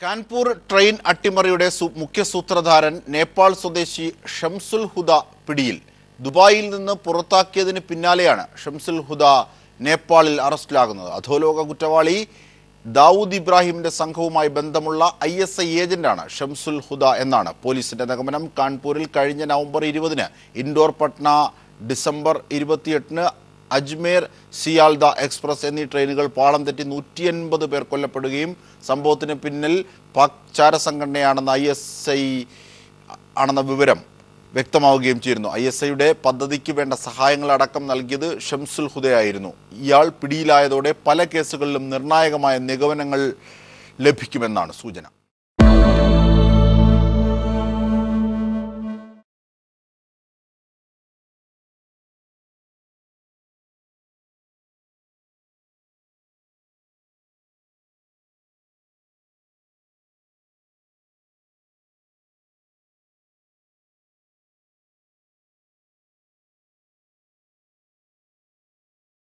Kanpur train അട്ടിമറിയുടെ സു- മുഖ്യ സൂത്രധാരൻ നേപ്പാൾ സ്വദേശി ഷംസുൽ ഹുദ പിടിയിൽ ദുബായിൽ നിന്ന് പുറത്താക്കിയതിന് പിന്നാലെയാണ് ഷംസുൽ ഹുദ നേപ്പാളിൽ അറസ്റ്റിലാകുന്നത് അധോലോക കുറ്റവാളി ദാവൂദ് ഇബ്രാഹിമിന്റെ സംഘവുമായി ബന്ധമുള്ള ഐ എസ് ഐ ഏജന്റാണ് ഷംസുൽ ഹുദ എന്നാണ് പോലീസിന്റെ നിഗമനം കാൺപൂരിൽ കഴിഞ്ഞ നവംബർ ഇരുപതിന് ഇൻഡോർ പട്ന ഡിസംബർ ഇരുപത്തിയെട്ടിന് അജ്മേർ സിയാൽദ എക്സ്പ്രസ് എന്നീ ട്രെയിനുകൾ പാളം തെറ്റി നൂറ്റി എൺപത് പേർ കൊല്ലപ്പെടുകയും സംഭവത്തിന് പിന്നിൽ പാക് ചാരസംഘടനയാണെന്ന ഐ എസ് ഐ ആണെന്ന വിവരം വ്യക്തമാവുകയും ചെയ്തിരുന്നു ഐ എസ് ഐയുടെ പദ്ധതിക്ക് വേണ്ട സഹായങ്ങളടക്കം നൽകിയത് ഷംസുൽ ഹുദയായിരുന്നു ഇയാൾ പിടിയിലായതോടെ പല കേസുകളിലും നിർണായകമായ നിഗമനങ്ങൾ ലഭിക്കുമെന്നാണ് സൂചന